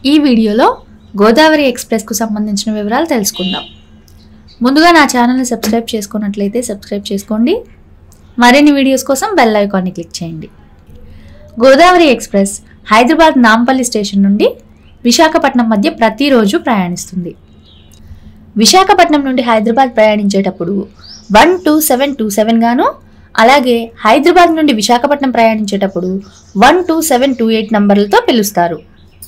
ఈ వీడియోలో గోదావరి ఎక్స్ప్రెస్కు సంబంధించిన వివరాలు తెలుసుకుందాం ముందుగా నా ఛానల్ని సబ్స్క్రైబ్ చేసుకున్నట్లయితే సబ్స్క్రైబ్ చేసుకోండి మరిన్ని వీడియోస్ కోసం బెల్ ఐకాన్ని క్లిక్ చేయండి గోదావరి ఎక్స్ప్రెస్ హైదరాబాద్ నాంపల్లి స్టేషన్ నుండి విశాఖపట్నం మధ్య ప్రతిరోజు ప్రయాణిస్తుంది విశాఖపట్నం నుండి హైదరాబాద్ ప్రయాణించేటప్పుడు one two seven two seven గాను అలాగే హైదరాబాద్ నుండి విశాఖపట్నం ప్రయాణించేటప్పుడు one two seven two eight నంబర్లతో పిలుస్తారు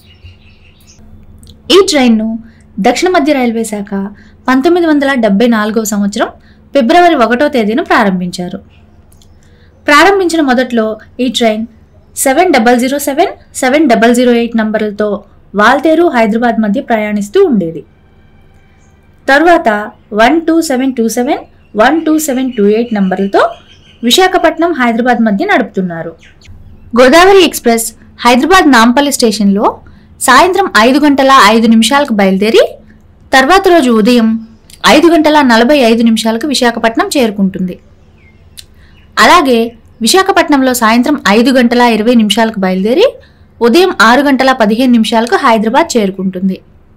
ఈ ట్రైన్ను దక్షిణ మధ్య రైల్వే శాఖ పంతొమ్మిది వందల డెబ్బై నాలుగవ సంవత్సరం ఫిబ్రవరి ఒకటో తేదీన ప్రారంభించారు ప్రారంభించిన మొదట్లో ఈ train seven double zero seven seven double zero eight నంబర్లతో వాల్తేరు హైదరాబాద్ మధ్య ప్రయాణిస్తూ ఉండేది తరువాత one two seven two seven one two seven two eight నంబర్లతో విశాఖపట్నం హైదరాబాద్ మధ్య నడుపుతున్నారు గోదావరి ఎక్స్ప్రెస్ హైదరాబాద్ నాంపల్లి స్టేషన్లో సాయంత్రం ఐదు గంటల ఐదు నిమిషాలకు బయలుదేరి తర్వాత రోజు ఉదయం ఐదు గంటల నలభై ఐదు నిమిషాలకు విశాఖపట్నం చేరుకుంటుంది అలాగే విశాఖపట్నంలో సాయంత్రం ఐదు గంటల ఇరవై నిమిషాలకు బయలుదేరి ఉదయం ఆరు గంటల పదిహేను నిమిషాలకు హైదరాబాద్ చేరుకుంటుంది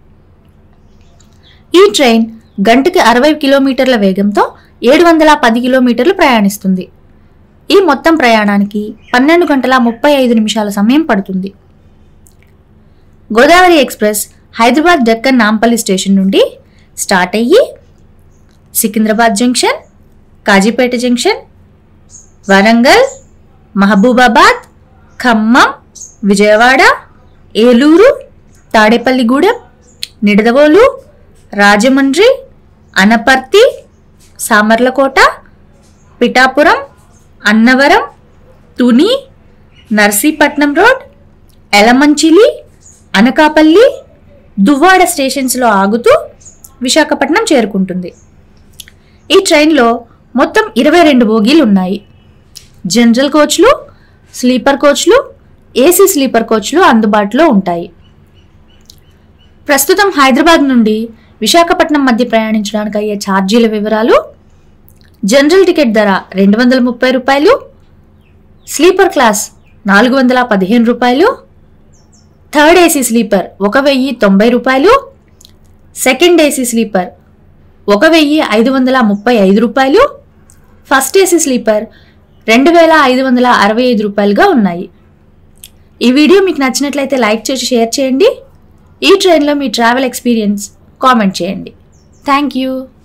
ఈ ట్రైన్ గంటకి అరవై కిలోమీటర్ల వేగంతో ఏడు వందల పది కిలోమీటర్లు ప్రయాణిస్తుంది ఈ మొత్తం ప్రయాణానికి పన్నెండు గంటల ముప్పై ఐదు నిమిషాల సమయం పడుతుంది గోదావరి ఎక్స్ప్రెస్ హైదరాబాద్ డెక్కన్ నాంపల్లి స్టేషన్ నుండి స్టార్ట్ అయ్యి Secunderabad junction Kazipet junction Warangal Mahabubabad Khammam Vijayawada Eluru Tadepalligudem Nidadavolu Rajahmundry Anaparthi Samalkot Pithapuram Annavaram Tuni Narsipatnam road Yelamanchili Anakapalli Duvvada స్టేషన్స్లో ఆగుతూ విశాఖపట్నం చేరుకుంటుంది ఈ ట్రైన్లో మొత్తం ఇరవై రెండు బోగీలు ఉన్నాయి జనరల్ కోచ్లు స్లీపర్ కోచ్లు ఏసీ స్లీపర్ కోచ్లు అందుబాటులో ఉంటాయి ప్రస్తుతం హైదరాబాద్ నుండి విశాఖపట్నం మధ్య ప్రయాణించడానికి అయ్యే ఛార్జీల వివరాలు జనరల్ టికెట్ ధర రెండు వందల ముప్పై రూపాయలు స్లీపర్ క్లాస్ నాలుగు వందల పదిహేను రూపాయలు థర్డ్ ఏసీ స్లీపర్ ఒక వెయ్యి తొంభై రూపాయలు సెకండ్ ఏసీ స్లీపర్ ఒక వెయ్యి ఐదు వందల ముప్పై ఐదు రూపాయలు ఫస్ట్ ఏసీ స్లీపర్ రెండు వేల ఐదు వందల అరవై ఐదు రూపాయలుగా ఉన్నాయి ఈ వీడియో మీకు నచ్చినట్లయితే లైక్ చేసి షేర్ చేయండి ఈ ట్రైన్లో మీ ట్రావెల్ ఎక్స్పీరియన్స్ కామెంట్ చేయండి థ్యాంక్ యూ